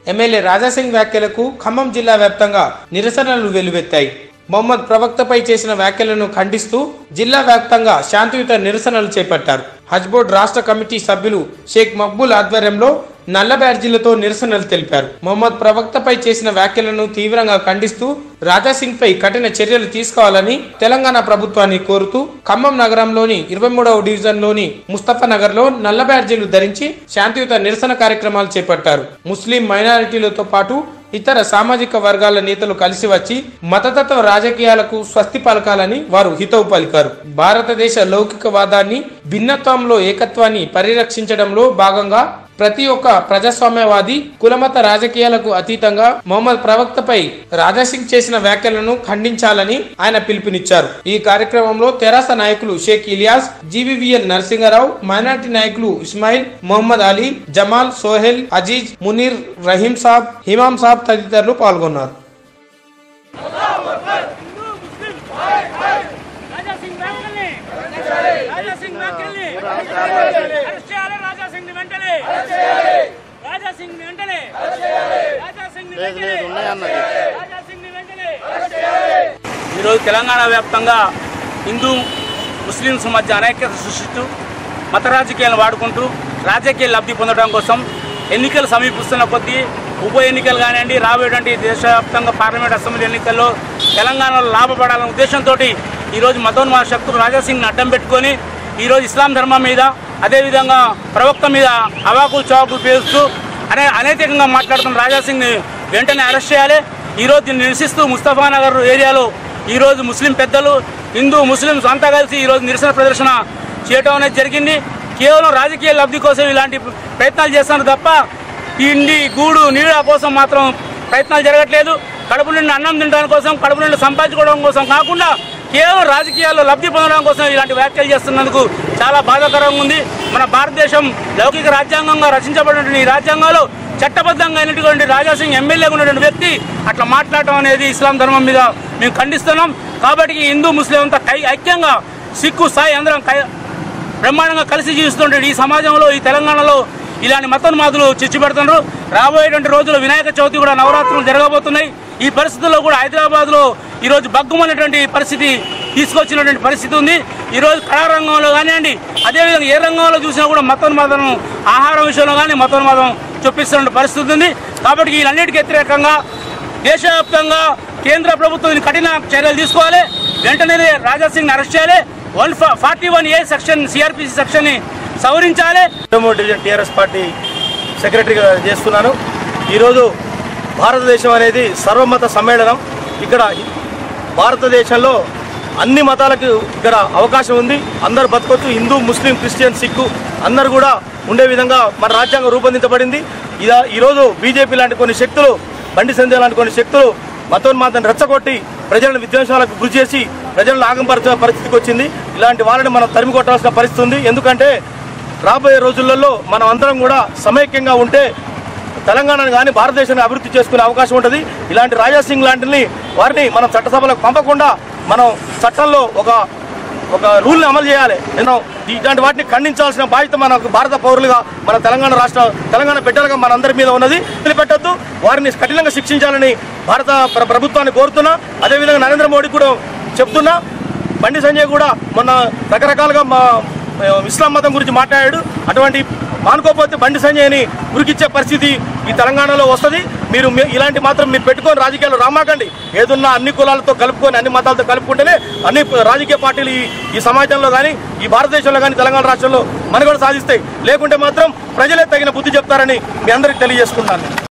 MLA Raja Singh వ్యాఖ్యలకు ఖమ్మం జిల్లా వ్యాప్తంగా నిరసనలు వెల్లువెత్తాయి మొహమ్మద్ ప్రవక్తపై చేసిన వ్యాఖ్యలను ఖండిస్తూ జిల్లా వ్యాప్తంగా శాంతియుత నిరసనలు చేపట్టారు హజ్ బోర్డు రాష్ట్ర కమిటీ సభ్యులు షేక్ మక్బూల్ ఆధ్వర్యంలో నల్ల బ్యాడ్జీలతో నిరసనలు తెలిపారు మొహమ్మద్ ప్రవక్తపై చేసిన వ్యాఖ్యలను తీవ్రంగా ఖండిస్తూ రాజాసింగ్ పై కఠిన చర్యలు తీసుకోవాలని తెలంగాణ ప్రభుత్వాన్ని కోరుతూ ఖమ్మం నగరంలోని ఇరవై మూడవ డివిజన్ లోని ముస్తఫా నగర్ లో నల్ల బ్యాడ్జీలు ధరించి శాంతియుత నిరసన కార్యక్రమాలు చేపట్టారు ముస్లిం మైనారిటీలతో పాటు ఇతర సామాజిక వర్గాల నేతలు కలిసి వచ్చి మతతత్వ రాజకీయాలకు స్వస్తి పలకాలని వారు హితవు పలికారు భారతదేశ లౌకికవాదాన్ని భిన్నత్వంలో ఏకత్వాన్ని పరిరక్షించడంలో భాగంగా ప్రతి ఒక్క ప్రజాస్వామ్యవాది కులమత రాజకీయాలకు అతీతంగా మొహమ్మద్ ప్రవక్తపై రాజాసింగ్ చేసిన వ్యాఖ్యలను ఖండించాలని ఆయన పిలుపునిచ్చారు ఈ కార్యక్రమంలో తెరాస నాయకులు షేక్ ఇలియాస్ జీవీవీఎల్ నరసింహారావు మైనార్టీ నాయకులు ఇస్మాయిల్ మొహమ్మద్ అలీ జమాల్ సోహెల్ అజీజ్ మునీర్ రహీం సాబ్ హిమాం సాబ్ తదితరులు పాల్గొన్నారు రాజా సింగ్ వెంటనే రాజా సింగ్ వెంటనే అరెస్ట్ చేయాలి రాజా సింగ్ వెంటనే రాజా సింగ్ వెంటనే రాజా సింగ్ వెంటనే రాజా సింగ్ వెంటనే ఈరోజు తెలంగాణ వ్యాప్తంగా హిందూ ముస్లింస్ మధ్య అనైక్యత సృష్టిస్తూ మత రాజకీయాలను వాడుకుంటూ రాజకీయ లబ్ధి పొందడం కోసం ఎన్నికలు సమీపిస్తున్న కొద్దీ ఉప ఎన్నికలు కానివ్వండి రాబోయేటువంటి దేశవ్యాప్తంగా పార్లమెంట్ అసెంబ్లీ ఎన్నికల్లో తెలంగాణలో లాభపడాలనే ఉద్దేశంతో ఈరోజు మతోన్మాద శక్తులు రాజాసింగ్ని అడ్డం పెట్టుకొని ఈరోజు ఇస్లాం ధర్మం మీద అదేవిధంగా ప్రవక్త మీద అవాకులు చవాకులు పేరుస్తూ అనే అనైతికంగా మాట్లాడుతున్న రాజాసింగ్ని వెంటనే అరెస్ట్ చేయాలి ఈరోజు దీన్ని నిరసిస్తూ ముస్తఫానగర్ ఏరియాలో ఈరోజు ముస్లిం పెద్దలు హిందూ ముస్లింస్ అంతా కలిసి ఈరోజు నిరసన ప్రదర్శన చేయటం అనేది జరిగింది కేవలం రాజకీయ లబ్ధి కోసం ఇలాంటి ప్రయత్నాలు చేస్తున్నారు తప్ప తిండి గూడు నీడ కోసం మాత్రం ప్రయత్నాలు జరగట్లేదు కడుపు నిండి అన్నం తినడానికి కోసం కడుపు నిండి సంపాదించుకోవడం కోసం కాకుండా కేవలం రాజకీయాల్లో లబ్ధి పొందడం కోసం ఇలాంటి వ్యాఖ్యలు చేస్తున్నందుకు చాలా బాధాకరంగా ఉంది మన భారతదేశం లౌకిక రాజ్యాంగంగా రచించబడినటువంటి ఈ రాజ్యాంగంలో చట్టబద్ధంగా అయినటువంటి రాజాసింగ్ ఎమ్మెల్యేగా ఉన్నటువంటి వ్యక్తి అట్లా మాట్లాడటం అనేది ఇస్లాం ధర్మం మీద మేము ఖండిస్తున్నాం కాబట్టి ఈ హిందూ ముస్లిం అంతా కై ఐక్యంగా సిక్కు సాయి అందరం కై బ్రహ్మాండంగా కలిసి జీవిస్తుంటే ఈ సమాజంలో ఈ తెలంగాణలో ఇలాంటి మతోన్మాదులు చిచ్చు పెడుతున్నారు రాబోయేటువంటి రోజులు వినాయక చవితి కూడా నవరాత్రులు జరగబోతున్నాయి ఈ పరిస్థితుల్లో కూడా హైదరాబాద్లో ఈరోజు బగ్గుమన్నటువంటి పరిస్థితి తీసుకొచ్చినటువంటి పరిస్థితి ఉంది ఈరోజు కళా రంగంలో కానివ్వండి అదేవిధంగా ఏ రంగంలో చూసినా కూడా మతోన్మాదం ఆహారం విషయంలో కానీ మతోన్మాదం చూపిస్తున్న పరిస్థితి ఉంది కాబట్టి వీళ్ళన్నిటికీ వ్యతిరేకంగా దేశవ్యాప్తంగా కేంద్ర ప్రభుత్వం దీని కఠిన చర్యలు తీసుకోవాలి వెంటనే రాజాసింగ్ అరెస్ట్ చేయాలి వన్ ఫార్టీ వన్ ఏ సెక్షన్ సిఆర్పిసి సెక్షన్ ని సవరించాలి రెండవ డివిజన్ టీఆర్ఎస్ పార్టీ సెక్రటరీగా చేస్తున్నాను ఈరోజు భారతదేశం అనేది సర్వమత సమ్మేళనం ఇక్కడ భారతదేశంలో అన్ని మతాలకు ఇక్కడ అవకాశం ఉంది అందరు బతకొచ్చు హిందూ ముస్లిం క్రిస్టియన్ సిక్కు అందరు కూడా ఉండే విధంగా మన రాజ్యాంగం రూపొందించబడింది ఇదా ఈరోజు బీజేపీ లాంటి కొన్ని శక్తులు బండి సంజయ్ లాంటి కొన్ని శక్తులు మతోన్మాదాన్ని రెచ్చగొట్టి ప్రజలను విధ్వంసాలకు గురి చేసి ప్రజలను ఆగంపరచే పరిస్థితికి వచ్చింది ఇలాంటి వాళ్ళని మనం తరిమి కొట్టాల్సిన పరిస్థితి ఉంది ఎందుకంటే రాబోయే రోజులలో మనం అందరం కూడా సమైక్యంగా ఉంటే తెలంగాణను కానీ భారతదేశాన్ని అభివృద్ధి చేసుకునే అవకాశం ఉంటుంది ఇలాంటి రాజాసింగ్ లాంటిని వారిని మనం చట్టసభలకు పంపకుండా మనం చట్టంలో ఒక ఒక రూల్ని అమలు చేయాలి నేను ఇలాంటి వాటిని ఖండించాల్సిన బాధ్యత మన భారత పౌరులుగా మన తెలంగాణ రాష్ట్ర తెలంగాణ బిడ్డలుగా మనందరి మీద ఉన్నది వదిలిపెట్టద్దు వారిని కఠినంగా శిక్షించాలని భారత ప్ర- ప్రభుత్వాన్ని కోరుతున్నా అదేవిధంగా నరేంద్ర మోడీ కూడా చెప్తున్నా బండి సంజయ్ కూడా మొన్న రకరకాలుగా మా ఇస్లాం మతం గురించి మాట్లాడాడు అటువంటి మానుకోకపోతే బండి సంజయ్ని ఉరికిచ్చే పరిస్థితి ఈ తెలంగాణలో వస్తుంది మీరు మీ- ఇలాంటి మాత్రం మీరు పెట్టుకొని రాజకీయాలు రామాకండి ఏదున్నా అన్ని కులాలతో కలుపుకొని అన్ని మతాలతో కలుపుకుంటేనే అన్ని రాజకీయ పార్టీలు ఈ ఈ సమాజంలో కానీ ఈ భారతదేశంలో కానీ తెలంగాణ రాష్ట్రంలో మనుగడ సాధిస్తాయి లేకుంటే మాత్రం ప్రజలే తగిన బుద్ధి చెప్తారని మీ అందరికీ తెలియజేసుకుంటాను